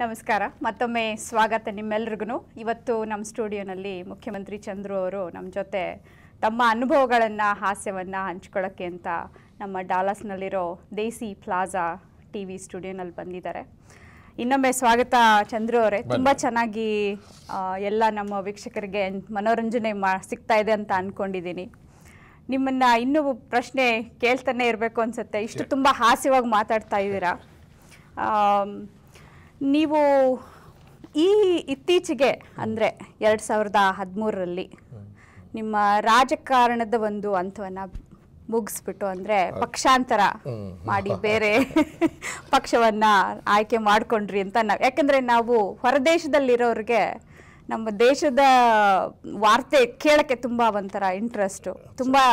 ನಮಸ್ಕಾರ ಮತ್ತೊಮ್ಮೆ ಸ್ವಾಗತ ನಿಮ್ಮೆಲ್ರಿಗೂ ಇವತ್ತು ನಮ್ಮ ಸ್ಟುಡಿಯೋನಲ್ಲಿ ಮುಖ್ಯಮಂತ್ರಿ ಚಂದ್ರು ಅವರು ನಮ್ಮ ಜೊತೆ ತಮ್ಮ ಅನುಭವಗಳನ್ನು ಹಾಸ್ಯವನ್ನು ಹಂಚ್ಕೊಳ್ಳೋಕ್ಕೆ ಅಂತ ನಮ್ಮ ಡಾಲಸ್ನಲ್ಲಿರೋ ದೇಸಿ ಪ್ಲಾಜಾ ಟಿ ವಿ ಸ್ಟುಡಿಯೋನಲ್ಲಿ ಬಂದಿದ್ದಾರೆ ಇನ್ನೊಮ್ಮೆ ಸ್ವಾಗತ ಚಂದ್ರು ಅವರೇ ತುಂಬ ಚೆನ್ನಾಗಿ ಆ, ಎಲ್ಲ ನಮ್ಮ ವೀಕ್ಷಕರಿಗೆ ಮನೋರಂಜನೆ ಮಾ ಸಿಗ್ತಾ ಇದೆ ಅಂತ ಅಂದ್ಕೊಂಡಿದ್ದೀನಿ ನಿಮ್ಮನ್ನ ಇನ್ನೂ ಪ್ರಶ್ನೆ ಕೇಳ್ತಾನೆ ಇರಬೇಕು ಅನ್ಸುತ್ತೆ ಇಷ್ಟು ತುಂಬ ಹಾಸ್ಯವಾಗಿ ಮಾತಾಡ್ತಾ ಇದ್ದೀರಾ ಆಮ್, ನೀವು ಈ ಇತ್ತೀಚೆಗೆ ಅಂದರೆ ಎರಡು ಸಾವಿರದ ಹದಿಮೂರರಲ್ಲಿ ನಿಮ್ಮ ರಾಜಕಾರಣದ ಒಂದು ಹಂತವನ್ನು ಮುಗಿಸ್ಬಿಟ್ಟು ಅಂದರೆ ಪಕ್ಷಾಂತರ ಮಾಡಿ ಬೇರೆ ಪಕ್ಷವನ್ನ ಆಯ್ಕೆ ಮಾಡ್ಕೊಂಡ್ರಿ ಅಂತ ನಾವು ಯಾಕಂದ್ರೆ ನಾವು ಹೊರದೇಶದಲ್ಲಿರೋರಿಗೆ ನಮ್ಮ ದೇಶದ ವಾರ್ತೆ ಕೇಳಕ್ಕೆ ತುಂಬಾ ಒಂಥರ ಇಂಟ್ರೆಸ್ಟು ತುಂಬಾ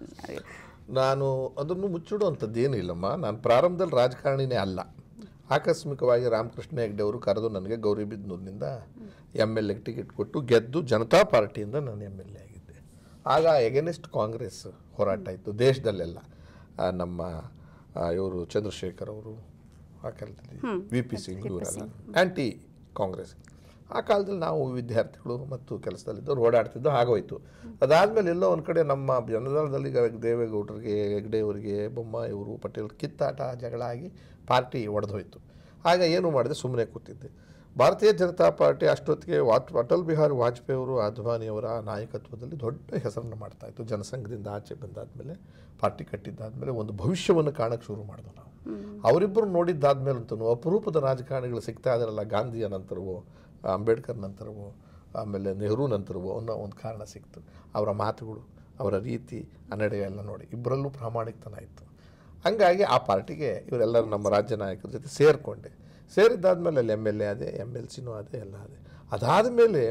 ನಾನು ಅದನ್ನು ಮುಚ್ಚಿಡುವಂಥದ್ದು ಏನಿಲ್ಲಮ್ಮ ನಾನು ಪ್ರಾರಂಭದಲ್ಲಿ ರಾಜಕಾರಣಿನೇ ಅಲ್ಲ ಆಕಸ್ಮಿಕವಾಗಿ ರಾಮಕೃಷ್ಣ ಹೆಗ್ಡೆ ಅವರು ಕರೆದು ನನಗೆ ಗೌರಿಬಿದನೂರಿನಿಂದ ಎಮ್ ಎಲ್ ಎ ಟಿಕೆಟ್ ಕೊಟ್ಟು ಗೆದ್ದು ಜನತಾ ಪಾರ್ಟಿಯಿಂದ ನಾನು ಎಮ್ ಎಲ್ ಎ ಆಗಿದ್ದೆ ಆಗ ಎಗೇನೆಸ್ಟ್ ಕಾಂಗ್ರೆಸ್ ಹೋರಾಟ ಇತ್ತು ದೇಶದಲ್ಲೆಲ್ಲ ಆ, ನಮ್ಮ ಇವರು ಚಂದ್ರಶೇಖರ್ ಅವರು ಆ ಕಾಲದಲ್ಲಿ ವಿ ಪಿ ಸಿಂಗ್ ಇವರೆಲ್ಲ ಆ್ಯಂಟಿ ಕಾಂಗ್ರೆಸ್ ಆ ಕಾಲದಲ್ಲಿ ನಾವು ವಿದ್ಯಾರ್ಥಿಗಳು ಮತ್ತು ಕೆಲಸದಲ್ಲಿದ್ದವ್ರು ಓಡಾಡ್ತಿದ್ದು ಆಗೋಯ್ತು ಅದಾದಮೇಲೆ ಎಲ್ಲೋ ಒಂದು ಕಡೆ ನಮ್ಮ ಜನತಾದಳದಲ್ಲಿ ಈಗ ದೇವೇಗೌಡರಿಗೆ ಹೆಗ್ಡೆಯವರಿಗೆ ಬೊಮ್ಮಾಯಿಯವರು ಪಟೇಲ್ ಕಿತ್ತಾಟ ಜಗಳ ಆಗಿ ಪಾರ್ಟಿ ಒಡೆದೋಯ್ತು ಆಗ ಏನು ಮಾಡಿದೆ ಸುಮ್ಮನೆ ಕೂತಿದ್ದೆ ಭಾರತೀಯ ಜನತಾ ಪಾರ್ಟಿ ಅಷ್ಟೊತ್ತಿಗೆ ವಾಟ್ ಅಟಲ್ ಬಿಹಾರಿ ವಾಜಪೇಯಿ ಅವರು ಅದ್ವಾನಿಯವರ ನಾಯಕತ್ವದಲ್ಲಿ ದೊಡ್ಡ ಹೆಸರನ್ನು ಮಾಡ್ತಾ ಇತ್ತು ಜನಸಂಘದಿಂದ ಆಚೆ ಬಂದಾದ್ಮೇಲೆ ಪಾರ್ಟಿ ಕಟ್ಟಿದ್ದಾದ್ಮೇಲೆ ಒಂದು ಭವಿಷ್ಯವನ್ನು ಕಾಣಕ್ಕೆ ಶುರು ಮಾಡಿದ್ವು ನಾವು ಅವರಿಬ್ಬರು ನೋಡಿದ್ದಾದ್ಮೇಲೆ ಅಂತೂ ಅಪರೂಪದ ರಾಜಕಾರಣಿಗಳು ಸಿಗ್ತಾ ಇದಾರಲ್ಲ ಗಾಂಧಿಯ ನಂತರವೋ ಅಂಬೇಡ್ಕರ್ ನಂತರವೋ ಆಮೇಲೆ ನೆಹರು ನಂತರವೋ ಅನ್ನೋ ಒಂದು ಕಾರಣ ಸಿಕ್ತು ಅವರ ಮಾತುಗಳು ಅವರ ರೀತಿ ಆ ನಡೆ ಎಲ್ಲ ನೋಡಿ ಇಬ್ಬರಲ್ಲೂ ಪ್ರಾಮಾಣಿಕತನ ಇತ್ತು ಹಂಗಾಗಿ ಆ ಪಾರ್ಟಿಗೆ ಇವರೆಲ್ಲರೂ ನಮ್ಮ ರಾಜ್ಯ ನಾಯಕರ ಜೊತೆ ಸೇರಿಕೊಂಡೆ ಸೇರಿದ್ದಾದ್ಮೇಲೆ ಅಲ್ಲಿ ಎಮ್ ಎಲ್ ಎ ಅದೇ ಎಮ್ ಎಲ್ ಸಿನೂ ಅದೇ ಎಲ್ಲ ಅದೇ ಅದಾದಮೇಲೆ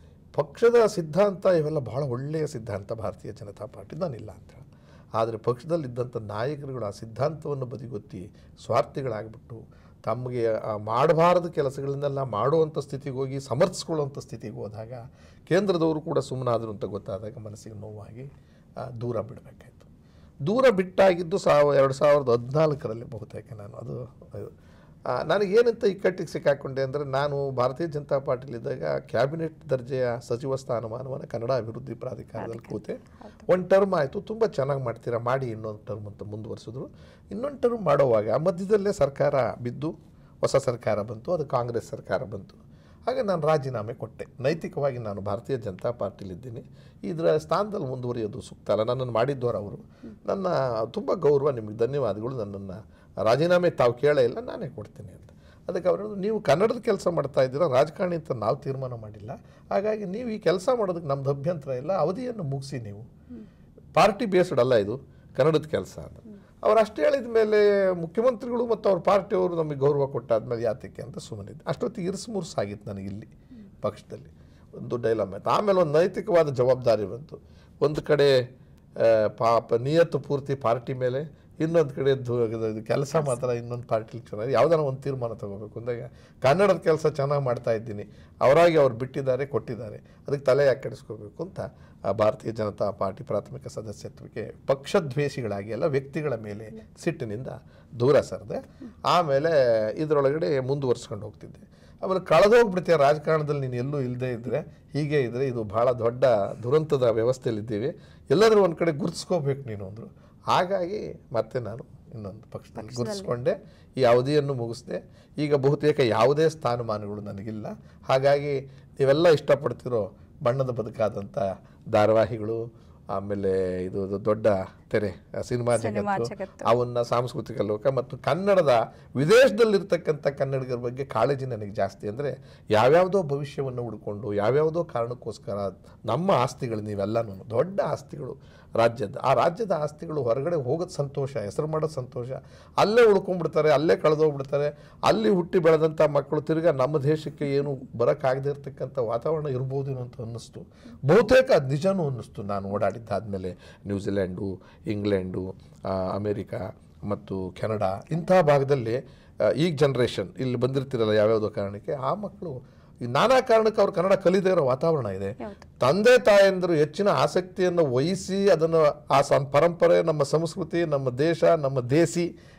ಪಕ್ಷದ ಸಿದ್ಧಾಂತ ಇವೆಲ್ಲ ಭಾಳ ಒಳ್ಳೆಯ ಸಿದ್ಧಾಂತ ಭಾರತೀಯ ಜನತಾ ಪಾರ್ಟಿ ನಾನಿಲ್ಲ ಅಂತ ಹೇಳಿ ಆದರೆ ಪಕ್ಷದಲ್ಲಿದ್ದಂಥ ನಾಯಕರುಗಳು ಆ ಸಿದ್ಧಾಂತವನ್ನು ಬದಿಗೊತ್ತಿ ಸ್ವಾರ್ಥಿಗಳಾಗ್ಬಿಟ್ಟು ತಮಗೆ ಆ ಮಾಡಬಾರದ ಕೆಲಸಗಳನ್ನೆಲ್ಲ ಮಾಡುವಂಥ ಸ್ಥಿತಿಗೆ ಹೋಗಿ ಸಮರ್ಥಿಸ್ಕೊಳ್ಳುವಂಥ ಸ್ಥಿತಿಗೆ ಹೋದಾಗ ಕೇಂದ್ರದವರು ಕೂಡ ಸುಮ್ಮನಾದರು ಅಂತ ಗೊತ್ತಾದಾಗ ಮನಸ್ಸಿಗೆ ನೋವಾಗಿ ಆ, ದೂರ ಬಿಡಬೇಕಾಯ್ತು ದೂರ ಬಿಟ್ಟಾಗಿದ್ದು ಸಾವ ಎರಡು ಸಾವಿರದ ಹದಿನಾಲ್ಕರಲ್ಲಿ ಬಹುತೇಕ ನಾನು ಅದು ಅದು ಆ, ನನಗೇನಂತ ಇಕ್ಕಟ್ಟಿಗೆ ಸಿಕ್ಕಾಕೊಂಡೆ ಅಂದರೆ ನಾನು ಭಾರತೀಯ ಜನತಾ ಪಾರ್ಟಿಲಿದ್ದಾಗ ಕ್ಯಾಬಿನೆಟ್ ದರ್ಜೆಯ ಸಚಿವ ಸ್ಥಾನಮಾನವನ್ನು ಕನ್ನಡ ಅಭಿವೃದ್ಧಿ ಪ್ರಾಧಿಕಾರದಲ್ಲಿ ಕೂತೆ ಒಂದು ಟರ್ಮ್ ಆಯಿತು ತುಂಬ ಚೆನ್ನಾಗಿ ಮಾಡ್ತೀರಾ ಮಾಡಿ ಇನ್ನೊಂದು ಟರ್ಮ್ ಅಂತ ಮುಂದುವರಿಸಿದ್ರು ಇನ್ನೊಂದು ಟರ್ಮ್ ಮಾಡೋವಾಗ ಆ ಮಧ್ಯದಲ್ಲೇ ಸರ್ಕಾರ ಬಿದ್ದು ಹೊಸ ಸರ್ಕಾರ ಬಂತು ಅದು ಕಾಂಗ್ರೆಸ್ ಸರ್ಕಾರ ಬಂತು ಹಾಗೆ ನಾನು ರಾಜೀನಾಮೆ ಕೊಟ್ಟೆ ನೈತಿಕವಾಗಿ ನಾನು ಭಾರತೀಯ ಜನತಾ ಪಾರ್ಟಿಲಿದ್ದೀನಿ ಇದರ ಸ್ಥಾನದಲ್ಲಿ ಮುಂದುವರಿಯೋದು ಸೂಕ್ತ ಅಲ್ಲ ನನ್ನನ್ನು ಮಾಡಿದ್ದವರು ಅವರು ನನ್ನ ತುಂಬ ಗೌರವ ನಿಮಗೆ ಧನ್ಯವಾದಗಳು ನನ್ನನ್ನು ರಾಜೀನಾಮೆ ತಾವು ಕೇಳೇ ಇಲ್ಲ ನಾನೇ ಕೊಡ್ತೀನಿ ಅಂತ ಅದಕ್ಕೆ ಅವರು ಹೇಳಿದ್ರು, ನೀವು ಕನ್ನಡದ ಕೆಲಸ ಮಾಡ್ತಾ ಇದ್ದೀರಾ ರಾಜಕಾರಣಿ ಅಂತ ನಾವು ತೀರ್ಮಾನ ಮಾಡಿಲ್ಲ ಹಾಗಾಗಿ ನೀವು ಈ ಕೆಲಸ ಮಾಡೋದಕ್ಕೆ ನಮ್ದು ಅಭ್ಯಂತರ ಇಲ್ಲ ಅವಧಿಯನ್ನು ಮುಗಿಸಿ ನೀವು ಪಾರ್ಟಿ ಬೇಸ್ಡ್ ಅಲ್ಲ ಇದು ಕನ್ನಡದ ಕೆಲಸ ಅಂತ ಅವ್ರು ಅಷ್ಟು ಹೇಳಿದ ಮೇಲೆ ಮುಖ್ಯಮಂತ್ರಿಗಳು ಮತ್ತು ಅವ್ರ ಪಾರ್ಟಿಯವರು ನಮಗೆ ಗೌರವ ಕೊಟ್ಟಾದ್ಮೇಲೆ ಯಾತಕ್ಕೆ ಅಂತ ಸುಮ್ಮನಿದ್ದೆ ಅಷ್ಟೊತ್ತಿಗೆ ಇರಿಸು ಮುರುಸಾಗಿತ್ತು ನನಗೆ ಇಲ್ಲಿ ಪಕ್ಷದಲ್ಲಿ ಒಂದು ಡೈಲಾಮ್ ಆಯ್ತು ಆಮೇಲೆ ಒಂದು ನೈತಿಕವಾದ ಜವಾಬ್ದಾರಿ ಬಂತು ಒಂದು ಕಡೆ ಆ, ಪಾಪ ನಿಯತ್ತು ಪೂರ್ತಿ ಪಾರ್ಟಿ ಮೇಲೆ ಇನ್ನೊಂದು ಕಡೆ ಕೆಲಸ ಮಾತ್ರ ಇನ್ನೊಂದು ಪಾರ್ಟಿಲಿ ಚೆನ್ನಾಗಿ ಯಾವ್ದಾರ ಒಂದು ತೀರ್ಮಾನ ತಗೋಬೇಕು ಅಂದಾಗ ಕನ್ನಡದ ಕೆಲಸ ಚೆನ್ನಾಗಿ ಮಾಡ್ತಾ ಇದ್ದೀನಿ ಅವರಾಗಿ ಅವ್ರು ಬಿಟ್ಟಿದ್ದಾರೆ ಕೊಟ್ಟಿದ್ದಾರೆ ಅದಕ್ಕೆ ತಲೆ ಯಾಕೆ ಕೆಡಿಸ್ಕೋಬೇಕು ಅಂತ ಆ ಭಾರತೀಯ ಜನತಾ ಪಾರ್ಟಿ ಪ್ರಾಥಮಿಕ ಸದಸ್ಯತ್ವಕ್ಕೆ ಪಕ್ಷದ್ವೇಷಿಗಳಾಗಿ ಎಲ್ಲ ವ್ಯಕ್ತಿಗಳ ಮೇಲೆ ಸಿಟ್ಟಿನಿಂದ ದೂರ ಸರಿದೆ ಆಮೇಲೆ ಇದರೊಳಗಡೆ ಮುಂದುವರ್ಸ್ಕೊಂಡು ಹೋಗ್ತಿದ್ದೆ ಆಮೇಲೆ ಕಳೆದೋಗ್ಬಿಡ್ತೀಯ ರಾಜಕಾರಣದಲ್ಲಿ ನೀನು ಎಲ್ಲೂ ಇಲ್ಲದೆ ಇದ್ದರೆ ಹೀಗೆ ಇದ್ದರೆ ಇದು ಭಾಳ ದೊಡ್ಡ ದುರಂತದ ವ್ಯವಸ್ಥೆಯಲ್ಲಿದ್ದೀವಿ ಎಲ್ಲಾದರೂ ಒಂದು ಕಡೆ ಗುರುತಿಸ್ಕೋಬೇಕು ನೀನು ಅಂದರು ಹಾಗಾಗಿ ಮತ್ತೆ ನಾನು ಇನ್ನೊಂದು ಪಕ್ಷದಲ್ಲಿ ಗುರುತಿಸ್ಕೊಂಡೆ ಈ ಅವಧಿಯನ್ನು ಮುಗಿಸ್ದೆ ಈಗ ಬಹುತೇಕ ಯಾವುದೇ ಸ್ಥಾನಮಾನಗಳು ನನಗಿಲ್ಲ ಹಾಗಾಗಿ ನೀವೆಲ್ಲ ಇಷ್ಟಪಡ್ತಿರೋ ಬಣ್ಣದ ಬದುಕಾದಂಥ ಧಾರಾವಾಹಿಗಳು ಆಮೇಲೆ ಇದು ಇದು ದೊಡ್ಡ ತೆರೆ ಆ ಸಿನಿಮಾ ಸಿನಿಮಾ ಜಗತ್ತು ಜಗತ್ತು. ಅವನ್ನ ಸಾಂಸ್ಕೃತಿಕ ಲೋಕ ಮತ್ತು ಕನ್ನಡದ ವಿದೇಶದಲ್ಲಿರ್ತಕ್ಕಂಥ ಕನ್ನಡಿಗರ ಬಗ್ಗೆ ಕಾಳಜಿ ನನಗೆ ಜಾಸ್ತಿ ಅಂದರೆ ಯಾವ್ಯಾವುದೋ ಭವಿಷ್ಯವನ್ನು ಹುಡ್ಕೊಂಡು ಯಾವ್ಯಾವುದೋ ಕಾರಣಕ್ಕೋಸ್ಕರ ನಮ್ಮ ಆಸ್ತಿಗಳು ನೀವೆಲ್ಲನೂ ದೊಡ್ಡ ಆಸ್ತಿಗಳು ರಾಜ್ಯದ ಆ ರಾಜ್ಯದ ಆಸ್ತಿಗಳು ಹೊರಗಡೆ ಹೋಗೋದು ಸಂತೋಷ ಹೆಸರು ಮಾಡೋದು ಸಂತೋಷ ಅಲ್ಲೇ ಉಳ್ಕೊಂಡ್ಬಿಡ್ತಾರೆ ಅಲ್ಲೇ ಕಳೆದೋಗ್ಬಿಡ್ತಾರೆ ಅಲ್ಲಿ ಹುಟ್ಟಿ ಬೆಳೆದಂಥ ಮಕ್ಕಳು ತಿರ್ಗಾ ನಮ್ಮ ದೇಶಕ್ಕೆ ಏನು ಬರೋಕ್ಕಾಗದೇ ಇರತಕ್ಕಂಥ ವಾತಾವರಣ ಇರ್ಬೋದು ಅಂತ ಅನ್ನಿಸ್ತು ಬಹುತೇಕ ಅದು ನಿಜನೂ ಅನ್ನಿಸ್ತು ನಾನು ಓಡಾಡಿದ್ದಾದಮೇಲೆ ನ್ಯೂಜಿಲೆಂಡು ಇಂಗ್ಲೆಂಡು ಆ, ಅಮೇರಿಕಾ ಮತ್ತು ಕೆನಡಾ ಇಂಥ ಭಾಗದಲ್ಲಿ ಆ, ಈಗ ಜನ್ರೇಷನ್ ಇಲ್ಲಿ ಬಂದಿರ್ತಿರಲ್ಲ ಯಾವ್ಯಾವುದೋ ಕಾರಣಕ್ಕೆ ಆ ಮಕ್ಕಳು ಈ ನಾನಾ ಕಾರಣಕ್ಕೆ ಅವ್ರು ಕನ್ನಡ ಕಲಿದೇ ಇರೋ ವಾತಾವರಣ ಇದೆ ತಂದೆ ತಾಯಂದರು ಹೆಚ್ಚಿನ ಆಸಕ್ತಿಯನ್ನು ವಹಿಸಿ ಅದನ್ನು ಆ ಸಂ ಪರಂಪರೆ ನಮ್ಮ ಸಂಸ್ಕೃತಿ ನಮ್ಮ ದೇಶ ನಮ್ಮ ದೇಸಿ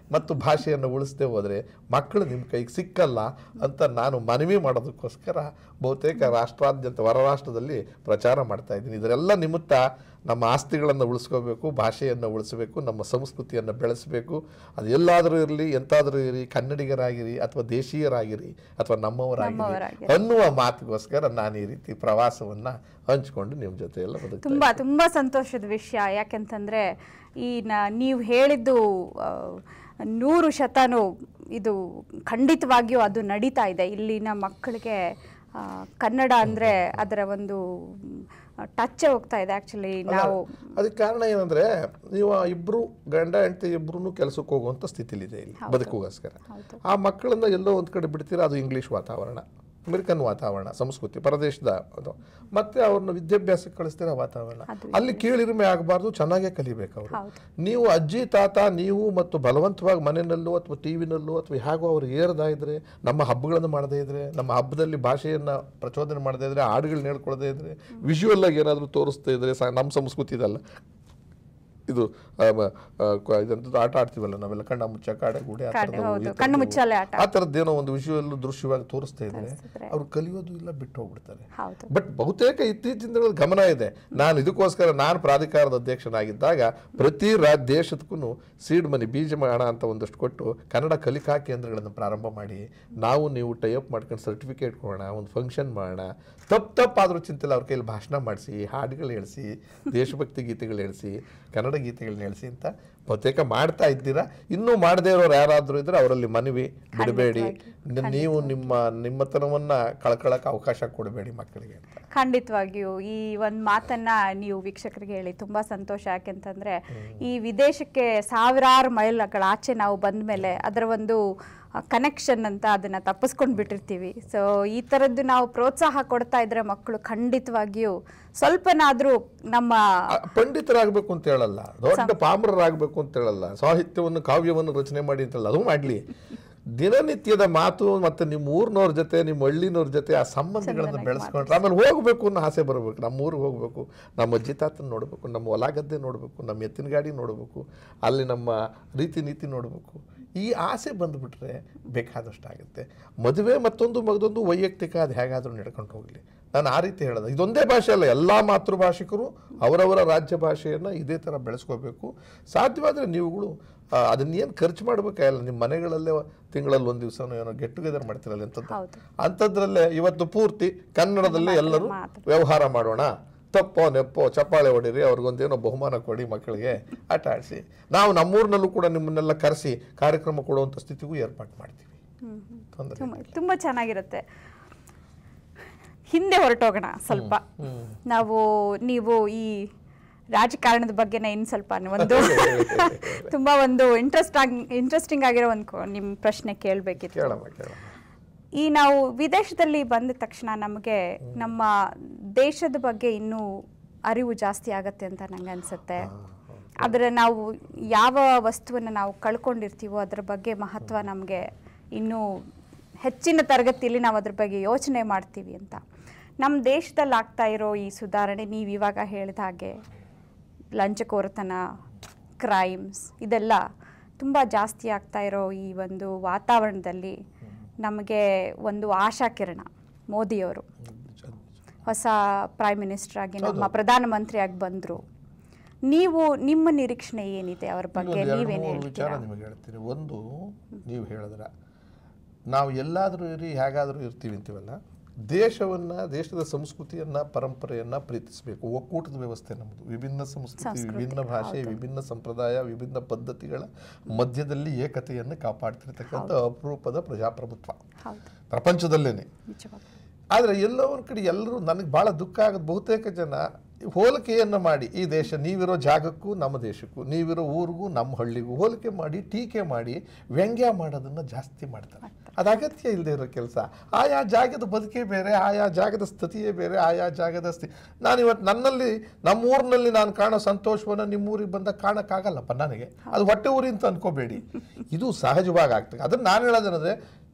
ಮತ್ತು ಭಾಷೆಯನ್ನು ಉಳಿಸದೆ ಹೋದರೆ ಮಕ್ಕಳು ನಿಮ್ಮ ಕೈಗೆ ಸಿಕ್ಕಲ್ಲ ಅಂತ ನಾನು ಮನವಿ ಮಾಡೋದಕ್ಕೋಸ್ಕರ ಬಹುತೇಕ ರಾಷ್ಟ್ರಾದ್ಯಂತ ಹೊರ ರಾಷ್ಟ್ರದಲ್ಲಿ ಪ್ರಚಾರ ಮಾಡ್ತಾ ಇದ್ದೀನಿ ಇದರೆಲ್ಲ ನಿಮಿತ್ತ ನಮ್ಮ ಆಸ್ತಿಗಳನ್ನು ಉಳಿಸ್ಕೋಬೇಕು ಭಾಷೆಯನ್ನು ಉಳಿಸಬೇಕು ನಮ್ಮ ಸಂಸ್ಕೃತಿಯನ್ನು ಬೆಳೆಸಬೇಕು ಅದು ಎಲ್ಲಾದರೂ ಇರಲಿ ಎಂತಾದರೂ ಇರಲಿ ಕನ್ನಡಿಗರಾಗಿರಿ ಅಥವಾ ದೇಶೀಯರಾಗಿರಿ ಅಥವಾ ನಮ್ಮವರಾಗಿರಿ ನಮ್ಮವರಾಗಿರಿ. ಅನ್ನುವ ಮಾತಿಗೋಸ್ಕರ ನಾನು ಈ ರೀತಿ ಪ್ರವಾಸವನ್ನು ಹಂಚ್ಕೊಂಡು ನಿಮ್ಮ ಜೊತೆ ಎಲ್ಲ ಬದುಕ್ತಾ ತುಂಬ ತುಂಬ ಸಂತೋಷದ ವಿಷಯ ಯಾಕೆಂತಂದರೆ ಈ ನ ನೀವು ಹೇಳಿದ್ದು ಆ, ನೂರು ಶತನು ಇದು ಖಂಡಿತವಾಗಿಯೂ ಅದು ನಡೀತಾ ಇದೆ ಇಲ್ಲಿನ ಮಕ್ಕಳಿಗೆ ಆ, ಕನ್ನಡ ಅಂದರೆ ಅದರ ಒಂದು ಟಚ್ ಹೋಗ್ತಾ ಇದೆ ಆ್ಯಕ್ಚುಲಿ ನಾವು ಅದಕ್ಕೆ ಕಾರಣ ಏನಂದ್ರೆ ನೀವು ಆ ಇಬ್ರು ಗಂಡ ಹೆಂಡತಿ ಇಬ್ರು ಕೆಲಸಕ್ಕೆ ಹೋಗುವಂತ ಸ್ಥಿತಿಲಿದೆ ಇಲ್ಲಿ ಬದುಕುಗೋಸ್ಕರ ಹೌದು. ಆ ಮಕ್ಕಳನ್ನ ಎಲ್ಲೋ ಒಂದ್ ಕಡೆ ಬಿಡ್ತೀರಾ ಅದು ಇಂಗ್ಲಿಷ್ ವಾತಾವರಣ ಅಮೆರಿಕನ್ ವಾತಾವರಣ ಸಂಸ್ಕೃತಿ ಪರದೇಶದ ಅದು ಮತ್ತೆ ಅವ್ರನ್ನ ವಿದ್ಯಾಭ್ಯಾಸಕ್ಕೆ ಕಳಿಸ್ತೀರ ವಾತಾವರಣ ಅದು ಅಲ್ಲಿ ಕೀಳಿರಿಮೆ ಆಗಬಾರ್ದು ಚೆನ್ನಾಗೇ ಕಲಿಬೇಕು ಅವರು ಹೌದು ನೀವು ಅಜ್ಜಿ ತಾತ ನೀವು ಮತ್ತು ಬಲವಂತವಾಗಿ ಮನೆಯಲ್ಲೂ ಅಥವಾ ಟಿ ವಿನಲ್ಲೂ ಅಥವಾ ಹೇಗೋ ಅವ್ರು ಏರ್ದಾ ಇದ್ರೆ ನಮ್ಮ ಹಬ್ಬಗಳನ್ನು ಮಾಡದೇ ಇದ್ರೆ ನಮ್ಮ ಹಬ್ಬದಲ್ಲಿ ಭಾಷೆಯನ್ನು ಪ್ರಚೋದನೆ ಮಾಡದೇ ಇದ್ರೆ ಹಾಡುಗಳನ್ನ ಹೇಳ್ಕೊಳ್ದೇ ಇದ್ರೆ ವಿಜುವಲ್ ಆಗಿ ಏನಾದರೂ ತೋರಿಸ್ತಾ ಇದ್ರೆ ಸ ನಮ್ಮ ಸಂಸ್ಕೃತಿ ಇದಲ್ಲ ಇದು ಆ, ಮ, ಆ, ಕ- ಇದಂಥದ್ದು ಆಟ ಆಡ್ತೀವಲ್ಲ ನಾವೆಲ್ಲ ಕಣ್ಣ ಮುಚ್ಚ ಕಾಡೆ ಗೂಡೆ ಆ ಕಾಡೆ, ಥರದ್ದು, ಹೌದು. ಈ ಥರದ್ದು. ಕಣ್ಣು ಮುಚ್ಚಾಲೆ ಆಟ. ಆ ಥರದ್ದೇನೋ ಒಂದು ವಿಜುವಲ್ ದೃಶ್ಯವಾಗಿ ತೋರಿಸ್ತಾ ಇದ್ರೆ ತೋರಿಸ್ತಿದ್ರೆ. ಅವ್ರು ಕಲಿಯೋದು ಇಲ್ಲ ಬಿಟ್ಟು ಹೋಗ್ಬಿಡ್ತಾರೆ ಹೌದು ಬಟ್ ಬಹುತೇಕ ಇತ್ತೀಚಿನ ದಿನಗಳಲ್ಲಿ ಗಮನ ಇದೆ ನಾನು ಇದಕ್ಕೋಸ್ಕರ ನಾನು ಪ್ರಾಧಿಕಾರದ ಅಧ್ಯಕ್ಷನಾಗಿದ್ದಾಗ ಪ್ರತಿ ರಾ ದೇಶದಕ್ಕೂ ಸೀಡ್ ಮನಿ ಬೀಜ ಹಣ ಅಂತ ಒಂದಷ್ಟು ಕೊಟ್ಟು ಕನ್ನಡ ಕಲಿಕಾ ಕೇಂದ್ರಗಳನ್ನು ಪ್ರಾರಂಭ ಮಾಡಿ ನಾವು ನೀವು ಟೈಅಪ್ ಮಾಡ್ಕೊಂಡು ಸರ್ಟಿಫಿಕೇಟ್ ಕೊಡೋಣ ಒಂದು ಫಂಕ್ಷನ್ ಮಾಡೋಣ ತಪ್ಪು ತಪ್ಪಾದರೂ ಚಿಂತಿಲ್ಲ ಅವ್ರ ಕೈಯಲ್ಲಿ ಭಾಷಣ ಮಾಡಿಸಿ ಹಾಡುಗಳು ಹೇಳಿಸಿ ದೇಶಭಕ್ತಿ ಗೀತೆಗಳು ಹೇಳಿಸಿ ಕನ್ನಡ ಗೀತೆಗಳನ್ನ ಹೇಳಿಸಿ ಅಂತ ಬಹುತೇಕ ಮಾಡ್ತಾ ಇದ್ದೀರಾ ಇನ್ನೂ ಮಾಡದೇ ಇರೋರು ಯಾರಾದರೂ ಇದ್ರೆ ಅವರಲ್ಲಿ ಮನವಿ ಬಿಡಬೇಡಿ ನೀವು ನಿಮ್ಮ ನಿಮ್ಮತನವನ್ನ ಕಳ್ಕೊಳ್ಳೋಕೆ ಅವಕಾಶ ಕೊಡಬೇಡಿ ಮಕ್ಕಳಿಗೆ ಅಂತ ಖಂಡಿತವಾಗಿಯೂ ಈ ಒಂದು ಮಾತನ್ನ ನೀವು ವೀಕ್ಷಕರಿಗೆ ಹೇಳಿ ತುಂಬಾ ಸಂತೋಷ ಯಾಕೆಂತಂದ್ರೆ ಈ ವಿದೇಶಕ್ಕೆ ಸಾವಿರಾರು ಮೈಲ್ಗಳ ಆಚೆ ನಾವು ಬಂದ ಮೇಲೆ ಅದರ ಒಂದು ಕನೆಕ್ಷನ್ ಅಂತ ಅದನ್ನ ತಪ್ಪಿಸ್ಕೊಂಡು ಬಿಟ್ಟಿರ್ತೀವಿ ಸೊ ಈ ಥರದ್ದು ನಾವು ಪ್ರೋತ್ಸಾಹ ಕೊಡ್ತಾ ಇದ್ರೆ ಮಕ್ಕಳು ಖಂಡಿತವಾಗಿಯೂ ಸ್ವಲ್ಪನಾದ್ರೂ ನಮ್ಮ ಆ, ಪಂಡಿತರಾಗಬೇಕು ಅಂತ ಹೇಳಲ್ಲ ದೊಡ್ಡ ಪಾಮರರಾಗಬೇಕು ಅಂತ ಹೇಳಲ್ಲ ಸಾಹಿತ್ಯವನ್ನು ಕಾವ್ಯವನ್ನು ರಚನೆ ಮಾಡಿ ಅಂತ ಹೇಳಲ್ಲ ಅದು ಮಾಡಲಿ ದಿನನಿತ್ಯದ ಮಾತು ಮತ್ತೆ ನಿಮ್ಮ ಊರಿನವ್ರ ಜೊತೆ ನಿಮ್ಮ ಹಳ್ಳಿನವ್ರ ಜೊತೆ ಆ ಸಂಬಂಧಗಳನ್ನು ಬೆಳೆಸ್ಕೊಂಡ್ರೆ ಆಮೇಲೆ ಹೋಗ್ಬೇಕು ಅನ್ನೋ ಆಸೆ ಬರಬೇಕು ನಮ್ಮ ಊರಿಗೆ ಹೋಗ್ಬೇಕು ನಮ್ಮ ಅಜ್ಜಿ ತಾತನ ನೋಡಬೇಕು ನಮ್ಮ ಹೊಲ ಗದ್ದೆ ನೋಡಬೇಕು ನಮ್ಮ ಎತ್ತಿನ ಗಾಡಿ ನೋಡಬೇಕು ಅಲ್ಲಿ ನಮ್ಮ ರೀತಿ ನೀತಿ ನೋಡಬೇಕು ಈ ಆಸೆ ಬಂದುಬಿಟ್ರೆ ಬೇಕಾದಷ್ಟು ಆಗುತ್ತೆ ಮದುವೆ ಮತ್ತೊಂದು ಮಗದೊಂದು ವೈಯಕ್ತಿಕ ಅದು ಹೇಗಾದರೂ ನಡ್ಕೊಂಡು ಹೋಗಲಿ ನಾನು ಆ ರೀತಿ ಹೇಳೋದು ಇದೊಂದೇ ಭಾಷೆ ಅಲ್ಲ ಎಲ್ಲ ಮಾತೃಭಾಷಿಕರು ಅವರವರ ರಾಜ್ಯ ಭಾಷೆಯನ್ನು ಇದೇ ಥರ ಬೆಳೆಸ್ಕೋಬೇಕು ಸಾಧ್ಯವಾದರೆ ನೀವುಗಳು ಆ, ಅದನ್ನೇನು ಖರ್ಚು ಮಾಡಬೇಕಾಗಿಲ್ಲ ನಿಮ್ಮ ಮನೆಗಳಲ್ಲೇ ತಿಂಗಳಲ್ಲಿ ಒಂದು ದಿವಸನೋ ಏನೋ ಗೆಟ್ ಟುಗೆದರ್ ಮಾಡ್ತಿರಲ್ಲ ಎಂಥದ್ದು ಹೌದು ಅಂಥದ್ರಲ್ಲೇ ಇವತ್ತು ಪೂರ್ತಿ ಕನ್ನಡದಲ್ಲೇ ಎಲ್ಲರೂ ಮಾತು. ವ್ಯವಹಾರ ಮಾಡೋಣ ತಪ್ಪೋ ನೆಪ್ಪೋ ಚಪ್ಪಾಳೆ ಹೊಡೀರಿ ಅವ್ರಿಗೊಂದೇನೋ ಬಹುಮಾನ ಕೊಡಿ ಮಕ್ಕಳಿಗೆ ಆಟ ಆಡಿಸಿ ನಾವು ನಮ್ಮೂರಿನಲ್ಲೂ ಕೂಡ ನಿಮ್ಮನ್ನೆಲ್ಲ ಕರೆಸಿ ಕಾರ್ಯಕ್ರಮ ಕೊಡುವಂಥ ಸ್ಥಿತಿಗೂ ಏರ್ಪಾಡು ಮಾಡ್ತೀವಿ ಹ್ಮ್ ಹ್ಮ್. ತೊಂದರೆ ತುಂಬ ತುಂಬ ಚೆನ್ನಾಗಿರುತ್ತೆ ಹಿಂದೆ ಹೊರಟೋಗೋಣ ಸ್ವಲ್ಪ ನಾವು ನೀವು ಈ ರಾಜಕಾರಣದ ಬಗ್ಗೆನೇ ಇನ್ನು ಸ್ವಲ್ಪ ಒಂದು ತುಂಬ ಒಂದು ಇಂಟ್ರೆಸ್ಟ್ ಆಗಿ ಇಂಟ್ರೆಸ್ಟಿಂಗ್ ಆಗಿರೋ ಒಂದು ನಿಮ್ಮ ಪ್ರಶ್ನೆ ಕೇಳಬೇಕಿತ್ತು ಕೇಳಮ್ಮ ಕೇಳಮ್ಮ ಈ ನಾವು ವಿದೇಶದಲ್ಲಿ ಬಂದ ತಕ್ಷಣ ನಮಗೆ ನಮ್ಮ ದೇಶದ ಬಗ್ಗೆ ಇನ್ನೂ ಅರಿವು ಜಾಸ್ತಿ ಆಗತ್ತೆ ಅಂತ ನಂಗೆ ಅನ್ಸುತ್ತೆ ಅದರ ನಾವು ಯಾವ ವಸ್ತುವನ್ನು ನಾವು ಕಳ್ಕೊಂಡಿರ್ತೀವೋ ಅದರ ಬಗ್ಗೆ ಮಹತ್ವ ನಮಗೆ ಇನ್ನೂ ಹೆಚ್ಚಿನ ತರಗತಿಯಲ್ಲಿ ನಾವು ಅದ್ರ ಬಗ್ಗೆ ಯೋಚನೆ ಮಾಡ್ತೀವಿ ಅಂತ ನಮ್ಮ ದೇಶದಲ್ಲಿ ಆಗ್ತಾ ಇರೋ ಈ ಸುಧಾರಣೆ ನೀವು ಇವಾಗ ಹೇಳಿದ ಹಾಗೆ ಲಂಚಕೋರತನ ಕ್ರೈಮ್ಸ್ ಇದೆಲ್ಲ ತುಂಬ ಜಾಸ್ತಿ ಆಗ್ತಾ ಇರೋ ಈ ಒಂದು ವಾತಾವರಣದಲ್ಲಿ ನಮಗೆ ಒಂದು ಆಶಾಕಿರಣ ಮೋದಿಯವರು ಹೊಸ ಪ್ರೈಮ್ ಮಿನಿಸ್ಟರ್ ಆಗಿ ನಮ್ಮ ಪ್ರಧಾನಮಂತ್ರಿಯಾಗಿ ಬಂದರು ನೀವು ನಿಮ್ಮ ನಿರೀಕ್ಷಣೆ ಏನಿದೆ ಅವ್ರ ಬಗ್ಗೆ ಇನ್ನೊಂದು ಎರಡು ನೀವೇನು ಮೂರು ವಿಚಾರ ಹೇಳ್ತೀರಾ ನಿಮಗೆ ಹೇಳ್ತೀನಿ ಒಂದು ನೀವು ಹೇಳಿದ್ರ ನಾವು ಎಲ್ಲಾದರೂ ಇರಿ ಹೇಗಾದರೂ ಇರ್ತೀವಿ ಅಂತೀವಲ್ಲ ದೇಶವನ್ನ ದೇಶದ ಸಂಸ್ಕೃತಿಯನ್ನ ಪರಂಪರೆಯನ್ನ ಪ್ರೀತಿಸಬೇಕು ಒಕ್ಕೂಟದ ವ್ಯವಸ್ಥೆ ನಮ್ಮದು ವಿಭಿನ್ನ ಸಂಸ್ಕೃತಿ ವಿಭಿನ್ನ ಭಾಷೆ ವಿಭಿನ್ನ ಸಂಪ್ರದಾಯ ವಿಭಿನ್ನ ಪದ್ಧತಿಗಳ ಮಧ್ಯದಲ್ಲಿ ಏಕತೆಯನ್ನು ಕಾಪಾಡ್ತಿರ್ತಕ್ಕಂಥ ಅಪರೂಪದ ಪ್ರಜಾಪ್ರಭುತ್ವ ಹೌದು ಪ್ರಪಂಚದಲ್ಲೇನೆ ನಿಜವಾಗಿ ಆದರೆ ಎಲ್ಲೋ ಒಂದು ಕಡೆ ಎಲ್ಲರೂ ನನಗೆ ಭಾಳ ದುಃಖ ಆಗೋದು ಬಹುತೇಕ ಜನ ಹೋಲಿಕೆಯನ್ನು ಮಾಡಿ ಈ ದೇಶ ನೀವಿರೋ ಜಾಗಕ್ಕೂ ನಮ್ಮ ದೇಶಕ್ಕೂ ನೀವಿರೋ ಊರಿಗೂ ನಮ್ಮ ಹಳ್ಳಿಗೂ ಹೋಲಿಕೆ ಮಾಡಿ ಟೀಕೆ ಮಾಡಿ ವ್ಯಂಗ್ಯ ಮಾಡೋದನ್ನು ಜಾಸ್ತಿ ಮಾಡ್ತಾರೆ ಅದು ಅಗತ್ಯ ಇಲ್ಲದೆ ಇರೋ ಕೆಲಸ ಆಯಾ ಜಾಗದ ಬದುಕೇ ಬೇರೆ ಆಯಾ ಜಾಗದ ಸ್ಥಿತಿಯೇ ಬೇರೆ ಆಯಾ ಜಾಗದ ಸ್ಥಿತಿ ನಾನು ಇವತ್ತು ನನ್ನಲ್ಲಿ ನಮ್ಮ ಊರಿನಲ್ಲಿ ನಾನು ಕಾಣೋ ಸಂತೋಷವನ್ನು ನಿಮ್ಮ ಊರಿಗೆ ಬಂದಾಗ ಕಾಣೋಕ್ಕಾಗಲ್ಲಪ್ಪ ನನಗೆ ಅದು ಹೊಟ್ಟೆ ಊರಿ ಅಂತ ಅನ್ಕೋಬೇಡಿ ಇದು ಸಹಜವಾಗಿ ಆಗ್ತದೆ ಅದನ್ನು ನಾನು ಹೇಳೋದೇನಂದರೆ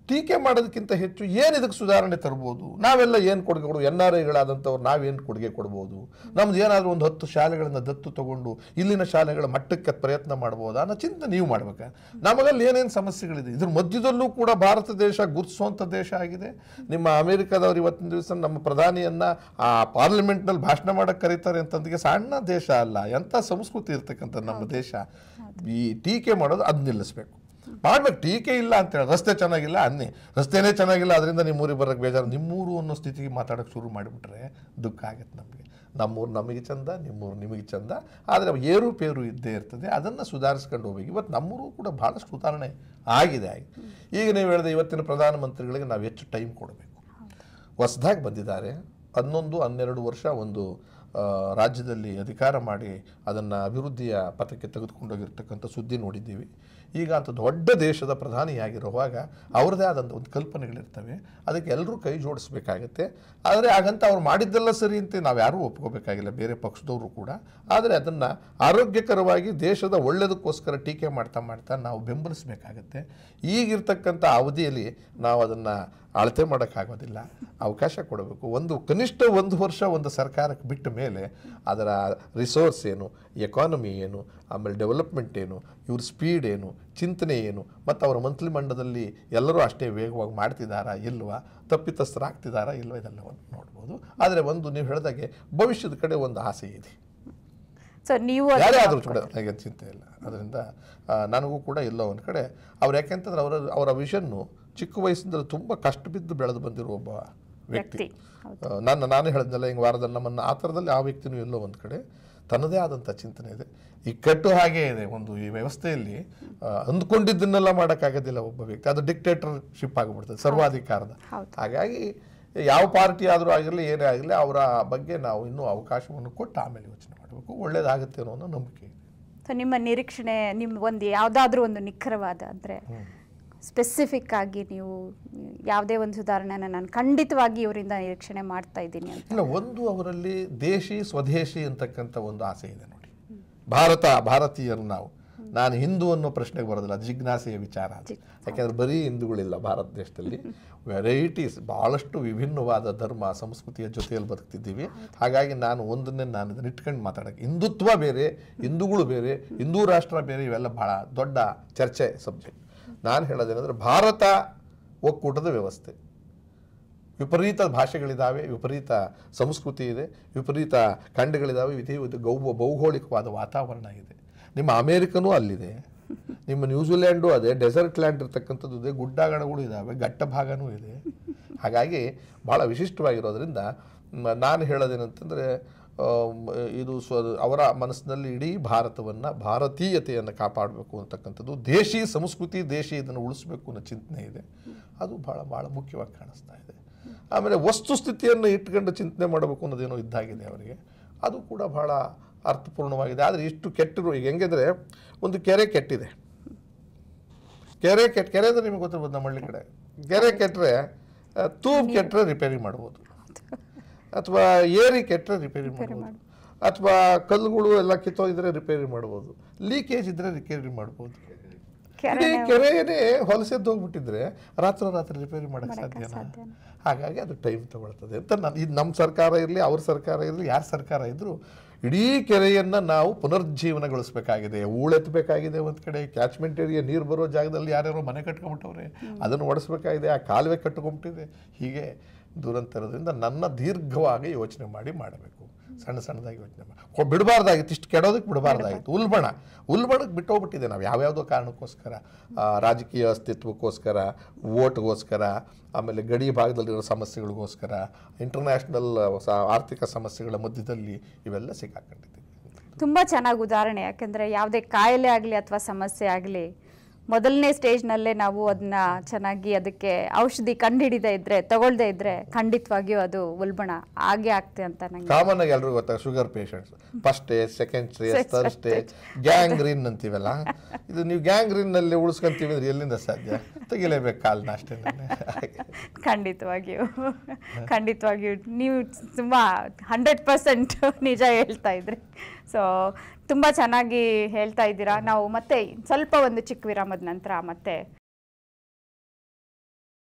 ಟೀಕೆ ಮಾಡೋದಕ್ಕಿಂತ ಹೆಚ್ಚು ಏನು ಇದಕ್ಕೆ ಸುಧಾರಣೆ ತರ್ಬೋದು ನಾವೆಲ್ಲ ಏನು ಕೊಡುಗೆ ಕೊಡ್ಬೋದು ಎನ್ ಆರ್ ಐಗಳಾದಂಥವ್ರು ನಾವೇನು ಕೊಡುಗೆ ಕೊಡ್ಬೋದು ನಮ್ದು ಏನಾದರೂ ಒಂದು ಹತ್ತು ಶಾಲೆಗಳನ್ನ ದತ್ತು ತಗೊಂಡು ಇಲ್ಲಿನ ಶಾಲೆಗಳ ಮಟ್ಟಕ್ಕೆ ಪ್ರಯತ್ನ ಮಾಡ್ಬೋದಾ ಅನ್ನೋ ಚಿಂತೆ ನೀವು ಮಾಡ್ಬೇಕು ನಮಗಲ್ಲಿ ಏನೇನು ಸಮಸ್ಯೆಗಳಿದೆ ಇದ್ರ ಮಧ್ಯದಲ್ಲೂ ಕೂಡ ಭಾರತ ದೇಶ ಗುರುತಿಸುವಂಥ ದೇಶ ಆಗಿದೆ ನಿಮ್ಮ ಅಮೆರಿಕದವ್ರು ಇವತ್ತಿನ ದಿವಸ ನಮ್ಮ ಪ್ರಧಾನಿಯನ್ನ ಆ ಪಾರ್ಲಿಮೆಂಟ್ನಲ್ಲಿ ಭಾಷಣ ಮಾಡಕ್ಕೆ ಕರೀತಾರೆ ಅಂತಂದಿಗೆ ಸಣ್ಣ ದೇಶ ಅಲ್ಲ ಎಂಥ ಸಂಸ್ಕೃತಿ ಇರ್ತಕ್ಕಂಥ ನಮ್ಮ ದೇಶ ಈ ಟೀಕೆ ಮಾಡೋದು ಅದು ನಿಲ್ಲಿಸ್ಬೇಕು ಮಾಡ್ಬೇಕು ಟೀಕೆ ಇಲ್ಲ ಅಂತ ಹೇಳಿ ರಸ್ತೆ ಚೆನ್ನಾಗಿಲ್ಲ ಅನ್ನಿ ರಸ್ತೆನೇ ಚೆನ್ನಾಗಿಲ್ಲ ಅದರಿಂದ ನಿಮ್ಮೂರಿಗೆ ಬರೋಕ್ಕೆ ಬೇಜಾರು ನಿಮ್ಮೂರು ಅನ್ನೋ ಸ್ಥಿತಿಗೆ ಮಾತಾಡೋಕ್ಕೆ ಶುರು ಮಾಡಿಬಿಟ್ರೆ ದುಃಖ ಆಗುತ್ತೆ ನಮಗೆ ನಮ್ಮೂರು ನಮಗೆ ಚಂದ ನಿಮ್ಮೂರು ನಿಮಗೆ ಚಂದ ಆದರೆ ಏರುಪೇರು ಇದ್ದೇ ಇರ್ತದೆ ಅದನ್ನು ಸುಧಾರಿಸ್ಕೊಂಡು ಹೋಗ್ಬೇಕು ಇವತ್ತು ನಮ್ಮೂರು ಕೂಡ ಭಾಳಷ್ಟು ಸುಧಾರಣೆ ಆಗಿದೆ ಆಗಿದೆ ಈಗ ನೀವು ಹೇಳಿದೆ ಇವತ್ತಿನ ಪ್ರಧಾನಮಂತ್ರಿಗಳಿಗೆ ನಾವು ಹೆಚ್ಚು ಟೈಮ್ ಕೊಡಬೇಕು ಹೊಸದಾಗಿ ಬಂದಿದ್ದಾರೆ ಹನ್ನೊಂದು ಹನ್ನೆರಡು ವರ್ಷ ಒಂದು ಆ, ರಾಜ್ಯದಲ್ಲಿ ಅಧಿಕಾರ ಮಾಡಿ ಅದನ್ನು ಅಭಿವೃದ್ಧಿಯ ಪಥಕ್ಕೆ ತೆಗೆದುಕೊಂಡೋಗಿರ್ತಕ್ಕಂಥ ಸುದ್ದಿ ನೋಡಿದ್ದೀವಿ ಈಗ ಅಂತ ದೊಡ್ಡ ದೇಶದ ಪ್ರಧಾನಿಯಾಗಿರುವಾಗ ಅವ್ರದ್ದೇ ಆದಂಥ ಒಂದು ಕಲ್ಪನೆಗಳಿರ್ತವೆ ಅದಕ್ಕೆ ಎಲ್ಲರೂ ಕೈ ಜೋಡಿಸ್ಬೇಕಾಗತ್ತೆ ಆದರೆ ಹಾಗಂತ ಅವ್ರು ಮಾಡಿದ್ದೆಲ್ಲ ಸರಿ ಅಂತ ನಾವು ಯಾರೂ ಒಪ್ಕೋಬೇಕಾಗಿಲ್ಲ ಬೇರೆ ಪಕ್ಷದವರು ಕೂಡ ಆದರೆ ಅದನ್ನು ಆರೋಗ್ಯಕರವಾಗಿ ದೇಶದ ಒಳ್ಳೆಯದಕ್ಕೋಸ್ಕರ ಟೀಕೆ ಮಾಡ್ತಾ ಮಾಡ್ತಾ ನಾವು ಬೆಂಬಲಿಸಬೇಕಾಗತ್ತೆ ಈಗಿರ್ತಕ್ಕಂಥ ಅವಧಿಯಲ್ಲಿ ನಾವು ಅದನ್ನು ಅಳತೆ ಮಾಡೋಕ್ಕಾಗೋದಿಲ್ಲ ಅವಕಾಶ ಕೊಡಬೇಕು ಒಂದು ಕನಿಷ್ಠ ಒಂದು ವರ್ಷ ಒಂದು ಸರ್ಕಾರಕ್ಕೆ ಬಿಟ್ಟ ಮೇಲೆ ಅದರ ರಿಸೋರ್ಸ್ ಏನು ಎಕಾನಮಿ ಏನು ಆಮೇಲೆ ಡೆವಲಪ್ಮೆಂಟ್ ಏನು ಇವ್ರ ಸ್ಪೀಡ್ ಏನು ಚಿಂತನೆ ಏನು ಮತ್ತು ಅವರ ಮಂತ್ರಿಮಂಡಲದಲ್ಲಿ ಎಲ್ಲರೂ ಅಷ್ಟೇ ವೇಗವಾಗಿ ಮಾಡ್ತಿದ್ದಾರಾ ಇಲ್ವಾ ತಪ್ಪಿತಸ್ಥರಾಗ್ತಿದ್ದಾರಾ ಇಲ್ವಾ ಇದೆಲ್ಲವನ್ನು ನೋಡ್ಬೋದು ಆದರೆ ಒಂದು ನೀವು ಹೇಳಿದಾಗೆ ಭವಿಷ್ಯದ ಕಡೆ ಒಂದು ಆಸೆ ಇದೆ ಸೊ ನೀವು ಯಾರೇ ಆದರೂ ಕೂಡ ನನಗೆ ಚಿಂತೆ ಇಲ್ಲ ಅದರಿಂದ ಆ, ನನಗೂ ಕೂಡ ಎಲ್ಲೋ ಒಂದು ಕಡೆ ಅವ್ರು ಯಾಕೆಂತಂದ್ರೆ ಅವರ ಅವರ ವಿಷನ್ನು ಚಿಕ್ಕ ವಯಸ್ಸಿಂದಲೂ ತುಂಬ ಕಷ್ಟ ಬಿದ್ದು ಬೆಳೆದು ಬಂದಿರೋ ಒಬ್ಬ ವ್ಯಕ್ತಿ ವ್ಯಕ್ತಿ ಆ, ನಾನು ನಾನೇ ಹೇಳಿದ್ನಲ್ಲ ಹಿಂಗೆ ವಾರದಲ್ಲಿ ನಮ್ಮನ್ನು ಆ ಥರದಲ್ಲಿ ಆ ವ್ಯಕ್ತಿನೂ ಎಲ್ಲೋ ಒಂದು ಕಡೆ ತನ್ನದೇ ಆದಂಥ ಚಿಂತನೆ ಇದೆ ಇಕ್ಕಟ್ಟು ಹಾಗೇ ಇದೆ ಒಂದು ಈ ವ್ಯವಸ್ಥೆಯಲ್ಲಿ ಆ, ಅಂದ್ಕೊಂಡಿದ್ದನ್ನೆಲ್ಲ ಮಾಡೋಕ್ಕಾಗೋದಿಲ್ಲ ಒಬ್ಬ ವ್ಯಕ್ತಿ ಅದು ಡಿಕ್ಟೇಟರ್ಶಿಪ್ ಆಗಿಬಿಡ್ತದೆ ಸರ್ವಾಧಿಕಾರದ ಹೌದು. ಹಾಗಾಗಿ ಯಾವ ಪಾರ್ಟಿ ಆದರೂ ಆಗಿರಲಿ ಏನೇ ಆಗಲಿ ಅವರ ಬಗ್ಗೆ ನಾವು ಇನ್ನೂ ಅವಕಾಶವನ್ನು ಕೊಟ್ಟು ಆಮೇಲೆ ಯೋಚನೆ ಮಾಡಬೇಕು ಒಳ್ಳೇದಾಗುತ್ತೆ ಅನ್ನೋ ಒಂದು ನಂಬಿಕೆ ಇದೆ ಸೊ ನಿಮ್ಮ ನಿರೀಕ್ಷಣೆ ನಿಮ್ಮ ಒಂದು ಯಾವುದಾದ್ರೂ ಒಂದು ನಿಖರವಾದ ಅಂದರೆ ಸ್ಪೆಸಿಫಿಕ್ ಆಗಿ ನೀವು ಯಾವುದೇ ಒಂದು ಸುಧಾರಣೆನ ನಾನು ಖಂಡಿತವಾಗಿ ಇವರಿಂದ ನಿರೀಕ್ಷಣೆ ಮಾಡ್ತಾ ಇದ್ದೀನಿ ಅಂತ ಇಲ್ಲ ಒಂದು ಅವರಲ್ಲಿ ದೇಶಿ ಸ್ವದೇಶಿ ಅಂತಕ್ಕಂಥ ಒಂದು ಆಸೆ ಇದೆ ನೋಡಿ ಭಾರತ ಭಾರತೀಯರು ನಾವು ನಾನು ಹಿಂದೂ ಅನ್ನೋ ಪ್ರಶ್ನೆಗೆ ಬರೋದಿಲ್ಲ ಅದು ಜಿಜ್ಞಾಸೆಯ ವಿಚಾರ ಅದು ಯಾಕೆಂದ್ರೆ ಬರೀ ಹಿಂದೂಗಳಿಲ್ಲ ಭಾರತ ದೇಶದಲ್ಲಿ ವೆರೈಟೀಸ್ ಭಾಳಷ್ಟು ವಿಭಿನ್ನವಾದ ಧರ್ಮ ಸಂಸ್ಕೃತಿಯ ಜೊತೆಯಲ್ಲಿ ಬದುಕ್ತಿದ್ದೀವಿ ಹಾಗಾಗಿ ನಾನು ಒಂದನ್ನೇ ನಾನು ಇದನ್ನ ಇಟ್ಕೊಂಡು ಮಾತಾಡೋಕ್ಕೆ ಹಿಂದುತ್ವ ಬೇರೆ ಹಿಂದೂಗಳು ಬೇರೆ ಹಿಂದೂ ರಾಷ್ಟ್ರ ಬೇರೆ ಇವೆಲ್ಲ ಭಾಳ ದೊಡ್ಡ ಚರ್ಚೆ ಸಬ್ಜೆಕ್ಟ್ ನಾನು ಹೇಳೋದೇನೆಂದ್ರೆ ಭಾರತ ಒಕ್ಕೂಟದ ವ್ಯವಸ್ಥೆ ವಿಪರೀತ ಭಾಷೆಗಳಿದ್ದಾವೆ ವಿಪರೀತ ಸಂಸ್ಕೃತಿ ಇದೆ ವಿಪರೀತ ಖಂಡಗಳಿದ್ದಾವೆ ವಿಧಿ ಗೌ ಭೌಗೋಳಿಕವಾದ ವಾತಾವರಣ ಇದೆ ನಿಮ್ಮ ಅಮೇರಿಕನೂ ಅಲ್ಲಿದೆ ನಿಮ್ಮ ನ್ಯೂಜಿಲ್ಯಾಂಡು ಅದೇ ಡೆಸರ್ಟ್ ಲ್ಯಾಂಡ್ ಇರ್ತಕ್ಕಂಥದ್ದು ಇದೆ ಗುಡ್ಡಗಾಡಗಳು ಇದ್ದಾವೆ ಘಟ್ಟ ಭಾಗನೂ ಇದೆ ಹಾಗಾಗಿ ಭಾಳ ವಿಶಿಷ್ಟವಾಗಿರೋದ್ರಿಂದ ಮ- ನಾನು ಹೇಳೋದೇನಂತಂದರೆ ಆಮ್, ಇದು ಸ್ವ ಅವರ ಮನಸ್ಸಿನಲ್ಲಿ ಇಡೀ ಭಾರತವನ್ನು ಭಾರತೀಯತೆಯನ್ನು ಕಾಪಾಡಬೇಕು ಅಂತಕ್ಕಂಥದ್ದು ದೇಶಿ ಸಂಸ್ಕೃತಿ ದೇಶಿ ಇದನ್ನು ಉಳಿಸ್ಬೇಕು ಅನ್ನೋ ಚಿಂತನೆ ಇದೆ ಅದು ಭಾಳ ಭಾಳ ಮುಖ್ಯವಾಗಿ ಕಾಣಿಸ್ತಾ ಇದೆ ಆಮೇಲೆ ವಸ್ತುಸ್ಥಿತಿಯನ್ನು ಇಟ್ಕೊಂಡು ಚಿಂತನೆ ಮಾಡಬೇಕು ಅನ್ನೋದೇನೋ ಇದ್ದಾಗಿದೆ ಅವರಿಗೆ ಅದು ಕೂಡ ಭಾಳ ಅರ್ಥಪೂರ್ಣವಾಗಿದೆ ಆದರೆ ಇಷ್ಟು ಕೆಟ್ಟಿರೋ ಈಗ ಹೆಂಗೆಂದರೆ ಒಂದು ಕೆರೆ ಕೆಟ್ಟಿದೆ ಕೆರೆ ಕೆಟ್ಟ ಕೆರೆ ಅಂದರೆ ನಿಮಗೆ ಗೊತ್ತಿರ್ಬೋದು ನಮ್ಮ ಹಳ್ಳಿ ಕಡೆ ಕೆರೆ ಕೆಟ್ಟರೆ ತೂಬ್ ಕೆಟ್ಟರೆ ರಿಪೇರಿ ಮಾಡ್ಬೋದು ಅಥವಾ ಏರಿ ಕೆಟ್ಟರೆ ರಿಪೇರಿ ಮಾಡ್ಬೋದು ಅಥವಾ ಕಲ್ಲುಗಳು ಎಲ್ಲ ಕಿತ್ತೋಗಿದ್ರೆ ರಿಪೇರಿ ಮಾಡ್ಬೋದು ಲೀಕೇಜ್ ಇದ್ರೆ ರಿಪೇರಿ ಮಾಡ್ಬೋದು ಕೆರೆ ಇಡೀ ಕೆರೆಯೇ ಹೊಲಸೆದ್ದು ಹೋಗ್ಬಿಟ್ಟಿದ್ರೆ ರಾತ್ರಿ ರಾತ್ರಿ ರಿಪೇರಿ ಮಾಡಕ್ಕೆ ಸಾಧ್ಯನಾ ಸಾಧ್ಯನಾ? ಹಾಗಾಗಿ ಅದು ಟೈಮ್ ತಗೊಳ್ತದೆ ಅಂತ ನಾನು ಇದು ನಮ್ಮ ಸರ್ಕಾರ ಇರಲಿ ಅವ್ರ ಸರ್ಕಾರ ಇರಲಿ ಯಾರ ಸರ್ಕಾರ ಇದ್ದರೂ ಇಡೀ ಕೆರೆಯನ್ನು ನಾವು ಪುನರ್ಜೀವನಗೊಳಿಸಬೇಕಾಗಿದೆ ಹೂಳೆತ್ತಬೇಕಾಗಿದೆ ಒಂದು ಕಡೆ ಕ್ಯಾಚ್ಮೆಂಟ್ ಏರಿಯಾ ನೀರು ಬರೋ ಜಾಗದಲ್ಲಿ ಯಾರ್ಯಾರೋ ಮನೆ ಕಟ್ಕೊಂಬಿಟ್ಟವ್ರೆ ಅದನ್ನು ಒಡಿಸ್ಬೇಕಾಗಿದೆ ಆ ಕಾಲುವೆ ಕಟ್ಕೊಂಬಿಟ್ಟಿದೆ ಹೀಗೆ ದುರಂತ ಇರೋದ್ರಿಂದ ನನ್ನ ದೀರ್ಘವಾಗಿ ಯೋಚನೆ ಮಾಡಿ ಮಾಡಬೇಕು ಸಣ್ಣ ಸಣ್ಣದಾಗಿ ಯೋಚನೆ ಮಾಡಿ ಕೊ- ಬಿಡಬಾರ್ದಾಗಿತ್ತು ಇಷ್ಟು ಕೆಡೋದಕ್ಕೆ ಬಿಡಬಾರ್ದಾಗಿತ್ತು ಉಲ್ಬಣ ಉಲ್ಬಣಕ್ಕೆ ಬಿಟ್ಟೋಗ್ಬಿಟ್ಟಿದೆ ನಾವು ಯಾವ್ಯಾವುದೋ ಕಾರಣಕ್ಕೋಸ್ಕರ ಆ, ರಾಜಕೀಯ ಅಸ್ತಿತ್ವಕ್ಕೋಸ್ಕರ ವೋಟ್ಗೋಸ್ಕರ ಆಮೇಲೆ ಗಡಿ ಭಾಗದಲ್ಲಿರೋ ಸಮಸ್ಯೆಗಳಿಗೋಸ್ಕರ ಇಂಟರ್ನ್ಯಾಷನಲ್ ಆರ್ಥಿಕ ಸಮಸ್ಯೆಗಳ ಮಧ್ಯದಲ್ಲಿ ಇವೆಲ್ಲ ಸಿಕ್ಕಾಕೊಂಡಿದ್ದೀವಿ ತುಂಬ ಚೆನ್ನಾಗಿ ಉದಾಹರಣೆ ಯಾಕಂದರೆ ಯಾವುದೇ ಕಾಯಿಲೆ ಆಗಲಿ ಅಥವಾ ಸಮಸ್ಯೆ ಆಗಲಿ ಮೊದಲನೇ ಸ್ಟೇಜ್ನಲ್ಲೇ ನಾವು ಅದನ್ನ ಚೆನ್ನಾಗಿ ಅದಕ್ಕೆ ಔಷಧಿ ಕಂಡುಹಿಡಿದೇ ಇದ್ರೆ ತಗೊಳ್ದೇ ಇದ್ರೆ ಖಂಡಿತವಾಗಿಯೂ ಅದು ಉಲ್ಬಣ ಆಗೇ ಆಗ್ತೆ ಅಂತ ನಂಗೆ ಕಾಮನ್ ಆಗಿ ಎಲ್ರಿಗೂ ಗೊತ್ತಾ sugar patients first stage second stage third stage gangrene ಅಂತೀವಲ್ಲ ಇದು ನೀವು ಗ್ಯಾಂಗ್ರೀನ್ನಲ್ಲಿ ಉಳಿಸ್ಕೊಂತೀವಿ ಅಂದ್ರೆ ಎಲ್ಲಿಂದ ಸಾಧ್ಯ ತೆಗಿಲೇಬೇಕು ಕಾಲ್ನ ಅಷ್ಟೇ ಖಂಡಿತವಾಗಿಯೂ ಖಂಡಿತವಾಗಿಯೂ ನೀವು ತುಂಬ ಹಂಡ್ರೆಡ್ ಪರ್ಸೆಂಟ್ ನಿಜ ಹೇಳ್ತಾ ಇದ್ರಿ ಸೊ ತುಂಬ ಚೆನ್ನಾಗಿ ಹೇಳ್ತಾ ಇದ್ದೀರಾ ನಾವು ಮತ್ತೆ ಸ್ವಲ್ಪ ಒಂದು ಚಿಕ್ಕ ವಿರಾಮದ ನಂತರ ಮತ್ತೆ